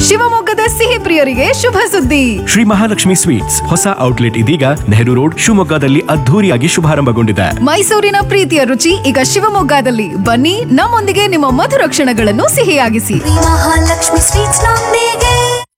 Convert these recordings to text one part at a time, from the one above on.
ಶಿವಮೊಗ್ಗದ ಸಿಹಿ ಪ್ರಿಯರಿಗೆ ಶುಭ ಸುದ್ದಿ ಶ್ರೀ ಮಹಾಲಕ್ಷ್ಮಿ ಸ್ವೀಟ್ಸ್ ಹೊಸ ಔಟ್ಲೆಟ್ ಇದೀಗ ನೆಹರು ರೋಡ್ ಶಿವಮೊಗ್ಗದಲ್ಲಿ ಅದ್ಧೂರಿಯಾಗಿ ಶುಭಾರಂಭಗೊಂಡಿದೆ ಮೈಸೂರಿನ ಪ್ರೀತಿಯ ರುಚಿ ಈಗ ಶಿವಮೊಗ್ಗದಲ್ಲಿ ಬನ್ನಿ ನಮ್ಮೊಂದಿಗೆ ನಿಮ್ಮ ಮಧುರ ಕ್ಷಣಗಳನ್ನು ಸಿಹಿಯಾಗಿಸಿ ಮಹಾಲಕ್ಷ್ಮಿ ಸ್ವೀಟ್ಸ್ ನೊಂದಿಗೆ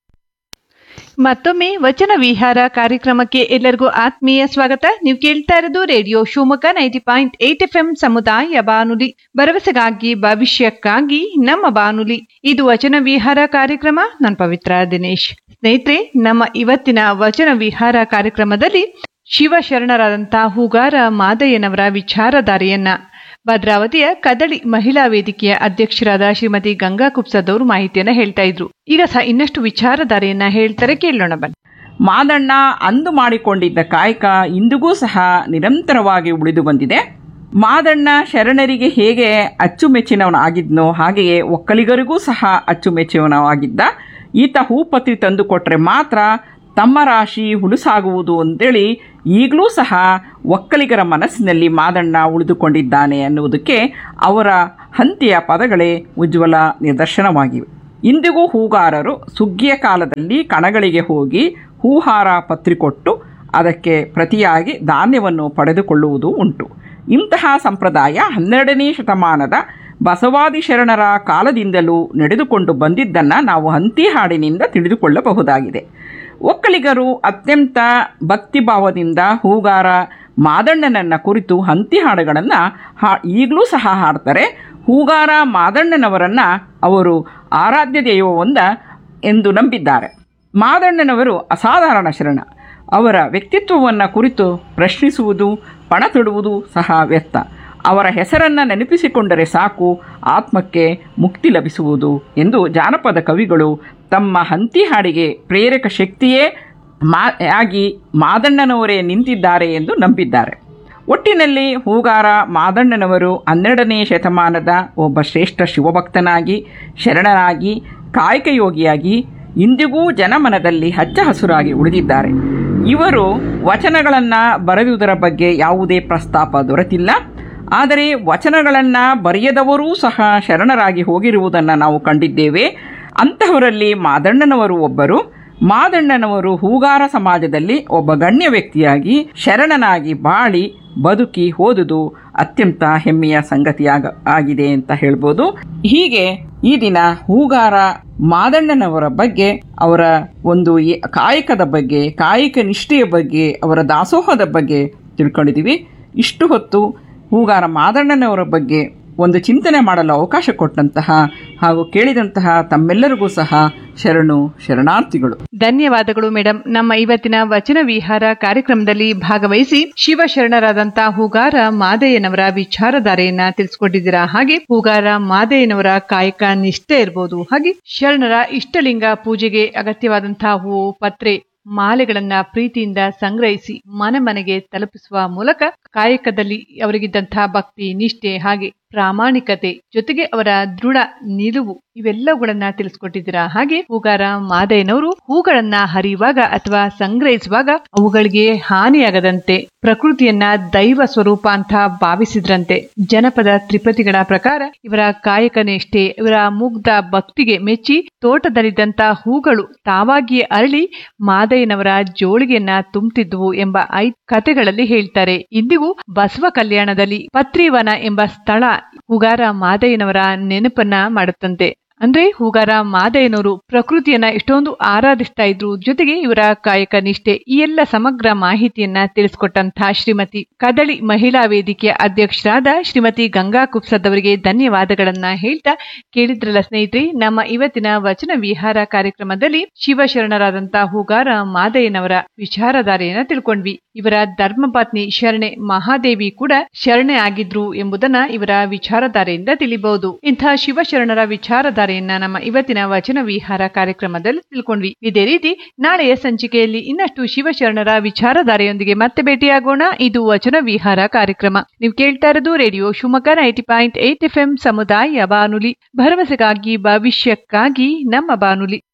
ಮತ್ತೊಮ್ಮೆ ವಚನ ವಿಹಾರ ಕಾರ್ಯಕ್ರಮಕ್ಕೆ ಎಲ್ಲರಿಗೂ ಆತ್ಮೀಯ ಸ್ವಾಗತ ನೀವು ಕೇಳ್ತಾ ಇರೋದು radio Shivamogga ninety point eight F M ಸಮುದಾಯ ಬಾನುಲಿ ಭರವಸೆಗಾಗಿ ಭವಿಷ್ಯಕ್ಕಾಗಿ ನಮ್ಮ ಬಾನುಲಿ ಇದು ವಚನ ವಿಹಾರ ಕಾರ್ಯಕ್ರಮ ನಾನು ಪವಿತ್ರ ದಿನೇಶ್ ಸ್ನೇಹಿತರೆ ನಮ್ಮ ಇವತ್ತಿನ ವಚನ ವಿಹಾರ ಕಾರ್ಯಕ್ರಮದಲ್ಲಿ ಶಿವಶರಣರಾದಂಥ ಹೂಗಾರ ಮಾದಯ್ಯನವರ ವಿಚಾರಧಾರೆಯನ್ನ ಭದ್ರಾವತಿಯ ಕದಳಿ ಮಹಿಳಾ ವೇದಿಕೆಯ ಅಧ್ಯಕ್ಷರಾದ ಶ್ರೀಮತಿ ಗಂಗಾ ಕುಪ್ಸದವರು ಮಾಹಿತಿಯನ್ನ ಹೇಳ್ತಾ ಇದ್ರು ಈಗ ಸಹ ಇನ್ನಷ್ಟು ವಿಚಾರಧಾರೆಯನ್ನ ಹೇಳ್ತಾರೆ ಕೇಳೋಣ ಬನ್ನಿ ಮಾದಣ್ಣ ಅಂದು ಮಾಡಿಕೊಂಡಿದ್ದ ಕಾಯಕ ಇಂದಿಗೂ ಸಹ ನಿರಂತರವಾಗಿ ಉಳಿದು ಬಂದಿದೆ ಮಾದಣ್ಣ ಶರಣರಿಗೆ ಹೇಗೆ ಅಚ್ಚುಮೆಚ್ಚಿನವನಾಗಿದ್ನೋ ಹಾಗೆಯೇ ಒಕ್ಕಲಿಗರಿಗೂ ಸಹ ಅಚ್ಚುಮೆಚ್ಚಿನವನಾಗಿದ್ದ ಈತ ಹೂಪತ್ರಿ ತಂದು ಕೊಟ್ಟರೆ ಮಾತ್ರ ತಮ್ಮ ರಾಶಿ ಹುಲುಸಾಗುವುದು ಅಂತೇಳಿ ಈಗಲೂ ಸಹ ಒಕ್ಕಲಿಗರ ಮನಸ್ಸಿನಲ್ಲಿ ಮಾದಣ್ಣ ಉಳಿದುಕೊಂಡಿದ್ದಾನೆ ಅನ್ನುವುದಕ್ಕೆ ಅವರ ಹಂತಿಯ ಪದಗಳೇ ಉಜ್ವಲ ನಿದರ್ಶನವಾಗಿವೆ ಇಂದಿಗೂ ಹೂಗಾರರು ಸುಗ್ಗಿಯ ಕಾಲದಲ್ಲಿ ಕಣಗಳಿಗೆ ಹೋಗಿ ಹೂಹಾರ ಪತ್ರಿ ಕೊಟ್ಟು ಅದಕ್ಕೆ ಪ್ರತಿಯಾಗಿ ಧಾನ್ಯವನ್ನು ಪಡೆದುಕೊಳ್ಳುವುದು ಉಂಟು ಇಂತಹ ಸಂಪ್ರದಾಯ ಹನ್ನೆರಡನೇ ಶತಮಾನದ ಬಸವಾದಿ ಶರಣರ ಕಾಲದಿಂದಲೂ ನಡೆದುಕೊಂಡು ಬಂದಿದ್ದನ್ನು ನಾವು ಹಂತಿ ಹಾಡಿನಿಂದ ತಿಳಿದುಕೊಳ್ಳಬಹುದಾಗಿದೆ ಒಕ್ಕಲಿಗರು ಅತ್ಯಂತ ಭಕ್ತಿಭಾವದಿಂದ ಹೂಗಾರ ಮಾದಣ್ಣನನ್ನ ಕುರಿತು ಹಂತಿ ಹಾಡುಗಳನ್ನು ಹಾ ಈಗಲೂ ಸಹ ಹಾಡ್ತಾರೆ ಹೂಗಾರ ಮಾದಣ್ಣನವರನ್ನು ಅವರು ಆರಾಧ್ಯ ದೈವವೊಂದ ಎಂದು ನಂಬಿದ್ದಾರೆ ಮಾದಣ್ಣನವರು ಅಸಾಧಾರಣ ಶರಣ ಅವರ ವ್ಯಕ್ತಿತ್ವವನ್ನು ಕುರಿತು ಪ್ರಶ್ನಿಸುವುದು ಪಣ ತೊಡುವುದು ಸಹ ವ್ಯರ್ಥ ಅವರ ಹೆಸರನ್ನು ನೆನಪಿಸಿಕೊಂಡರೆ ಸಾಕು ಆತ್ಮಕ್ಕೆ ಮುಕ್ತಿ ಲಭಿಸುವುದು ಎಂದು ಜಾನಪದ ಕವಿಗಳು ತಮ್ಮ ಹಂತಿ ಹಾಡಿಗೆ ಪ್ರೇರಕ ಶಕ್ತಿಯೇ ಮಾ ಆಗಿ ಮಾದಣ್ಣನವರೇ ನಿಂತಿದ್ದಾರೆ ಎಂದು ನಂಬಿದ್ದಾರೆ ಒಟ್ಟಿನಲ್ಲಿ ಹೂಗಾರ ಮಾದಣ್ಣನವರು ಹನ್ನೆರಡನೇ ಶತಮಾನದ ಒಬ್ಬ ಶ್ರೇಷ್ಠ ಶಿವಭಕ್ತನಾಗಿ ಶರಣನಾಗಿ ಕಾಯಕಯೋಗಿಯಾಗಿ ಇಂದಿಗೂ ಜನಮನದಲ್ಲಿ ಹಚ್ಚ ಹಸುರಾಗಿ ಉಳಿದಿದ್ದಾರೆ ಇವರು ವಚನಗಳನ್ನು ಬರೆಯುವುದರ ಬಗ್ಗೆ ಯಾವುದೇ ಪ್ರಸ್ತಾಪ ದೊರೆತಿಲ್ಲ ಆದರೆ ವಚನಗಳನ್ನು ಬರೆಯದವರೂ ಸಹ ಶರಣರಾಗಿ ಹೋಗಿರುವುದನ್ನು ನಾವು ಕಂಡಿದ್ದೇವೆ ಅಂತಹವರಲ್ಲಿ ಮಾದಣ್ಣನವರು ಒಬ್ಬರು ಮಾದಣ್ಣನವರು ಹೂಗಾರ ಸಮಾಜದಲ್ಲಿ ಒಬ್ಬ ಗಣ್ಯ ವ್ಯಕ್ತಿಯಾಗಿ ಶರಣನಾಗಿ ಬಾಳಿ ಬದುಕಿ ಹೋದುದು ಅತ್ಯಂತ ಹೆಮ್ಮೆಯ ಸಂಗತಿಯಾಗ ಆಗಿದೆ ಅಂತ ಹೇಳ್ಬೋದು ಹೀಗೆ ಈ ದಿನ ಹೂಗಾರ ಮಾದಣ್ಣನವರ ಬಗ್ಗೆ ಅವರ ಒಂದು ಈ- ಕಾಯಕದ ಬಗ್ಗೆ ಕಾಯಕ ನಿಷ್ಠೆಯ ಬಗ್ಗೆ ಅವರ ದಾಸೋಹದ ಬಗ್ಗೆ ತಿಳ್ಕೊಂಡಿದ್ದೀವಿ ಇಷ್ಟು ಹೊತ್ತು ಹೂಗಾರ ಮಾದಣ್ಣನವರ ಬಗ್ಗೆ ಒಂದು ಚಿಂತನೆ ಮಾಡಲು ಅವಕಾಶ ಕೊಟ್ಟಂತಹ ಹಾಗೂ ಕೇಳಿದಂತಹ ತಮ್ಮೆಲ್ಲರಿಗೂ ಸಹ ಶರಣು ಶರಣಾರ್ಥಿಗಳು ಧನ್ಯವಾದಗಳು ಮೇಡಮ್ ನಮ್ಮ ಇವತ್ತಿನ ವಚನ ವಿಹಾರ ಕಾರ್ಯಕ್ರಮದಲ್ಲಿ ಭಾಗವಹಿಸಿ ಶಿವಶರಣರಾದಂತ ಹೂಗಾರ ಮಾದಯ್ಯನವರ ವಿಚಾರಧಾರೆಯನ್ನ ತಿಳಿಸ್ಕೊಟ್ಟಿದ್ದೀರಾ ಹಾಗೆ ಹೂಗಾರ ಮಾದಯ್ಯನವರ ಕಾಯಕ ನಿಷ್ಠೆ ಇರ್ಬೋದು ಹಾಗೆ ಶರಣರ ಇಷ್ಟಲಿಂಗ ಪೂಜೆಗೆ ಅಗತ್ಯವಾದಂತಹ ಹೂವು ಪತ್ರೆ ಮಾಲೆಗಳನ್ನ ಪ್ರೀತಿಯಿಂದ ಸಂಗ್ರಹಿಸಿ ಮನೆ ಮನೆಗೆ ತಲುಪಿಸುವ ಮೂಲಕ ಕಾಯಕದಲ್ಲಿ ಅವರಿಗಿದ್ದಂತಹ ಭಕ್ತಿ ನಿಷ್ಠೆ ಹಾಗೆ ಪ್ರಾಮಾಣಿಕತೆ ಜೊತೆಗೆ ಅವರ ದೃಢ ನಿಲುವು ಇವೆಲ್ಲವುಗಳನ್ನ ತಿಳಿಸ್ಕೊಟ್ಟಿದ್ದೀರಾ ಹಾಗೆ ಹೂಗಾರ ಮಾದಯ್ಯನವರು ಹೂಗಳನ್ನ ಹರಿಯುವಾಗ ಅಥವಾ ಸಂಗ್ರಹಿಸುವಾಗ ಅವುಗಳಿಗೆ ಹಾನಿಯಾಗದಂತೆ ಪ್ರಕೃತಿಯನ್ನ ದೈವ ಸ್ವರೂಪ ಅಂತ ಭಾವಿಸಿದ್ರಂತೆ ಜನಪದ ತ್ರಿಪತಿಗಳ ಪ್ರಕಾರ ಇವರ ಕಾಯಕ ನಿಷ್ಠೆ ಇವರ ಮುಗ್ಧ ಭಕ್ತಿಗೆ ಮೆಚ್ಚಿ ತೋಟದಲ್ಲಿದ್ದಂತ ಹೂಗಳು ತಾವಾಗಿಯೇ ಅರಳಿ ಮಾದಯ್ಯನವರ ಜೋಳಿಗೆಯನ್ನ ತುಂಬುತ್ತಿದ್ದುವು ಎಂಬ ಐ ಕಥೆಗಳಲ್ಲಿ ಹೇಳ್ತಾರೆ ಇಂದಿಗೂ ಬಸವ ಕಲ್ಯಾಣದಲ್ಲಿ ಪತ್ರಿವನ ಎಂಬ ಸ್ಥಳ ಹೂಗಾರ ಮಾದಯ್ಯನವರ ನೆನಪನ್ನ ಮಾಡುತ್ತಂತೆ ಅಂದ್ರೆ ಹೂಗಾರ ಮಾದಯ್ಯನವರು ಪ್ರಕೃತಿಯನ್ನ ಎಷ್ಟೊಂದು ಆರಾಧಿಸ್ತಾ ಇದ್ರು ಜೊತೆಗೆ ಇವರ ಕಾಯಕ ನಿಷ್ಠೆ ಈ ಎಲ್ಲ ಸಮಗ್ರ ಮಾಹಿತಿಯನ್ನ ತಿಳಿಸ್ಕೊಟ್ಟಂತಹ ಶ್ರೀಮತಿ ಕದಳಿ ಮಹಿಳಾ ವೇದಿಕೆಯ ಅಧ್ಯಕ್ಷರಾದ ಶ್ರೀಮತಿ ಗಂಗಾ ಕುಪ್ಸದವರಿಗೆ ಧನ್ಯವಾದಗಳನ್ನ ಹೇಳ್ತಾ ಕೇಳಿದ್ರಲ್ಲ ಸ್ನೇಹಿತರೆ ನಮ್ಮ ಇವತ್ತಿನ ವಚನ ವಿಹಾರ ಕಾರ್ಯಕ್ರಮದಲ್ಲಿ ಶಿವಶರಣರಾದಂತಹ ಹೂಗಾರ ಮಾದಯ್ಯನವರ ವಿಚಾರಧಾರೆಯನ್ನ ತಿಳ್ಕೊಂಡ್ವಿ ಇವರ ಧರ್ಮಪತ್ನಿ ಶರಣೆ ಮಹಾದೇವಿ ಕೂಡ ಶರಣೆ ಆಗಿದ್ರು ಎಂಬುದನ್ನ ಇವರ ವಿಚಾರಧಾರೆಯಿಂದ ತಿಳಿಬಹುದು ಇಂತಹ ಶಿವಶರಣರ ವಿಚಾರಧಾರೆಯನ್ನ ನಮ್ಮ ಇವತ್ತಿನ ವಚನ ವಿಹಾರ ಕಾರ್ಯಕ್ರಮದಲ್ಲಿ ತಿಳ್ಕೊಂಡ್ವಿ ಇದೇ ರೀತಿ ನಾಳೆಯ ಸಂಚಿಕೆಯಲ್ಲಿ ಇನ್ನಷ್ಟು ಶಿವಶರಣರ ವಿಚಾರಧಾರೆಯೊಂದಿಗೆ ಮತ್ತೆ ಭೇಟಿಯಾಗೋಣ ಇದು ವಚನ ವಿಹಾರ ಕಾರ್ಯಕ್ರಮ ನೀವು ಕೇಳ್ತಾ ಇರೋದು radio Shivamogga ninety point eight F M ಸಮುದಾಯ ಬಾನುಲಿ ಭರವಸೆಗಾಗಿ ಭವಿಷ್ಯಕ್ಕಾಗಿ ನಮ್ಮ ಬಾನುಲಿ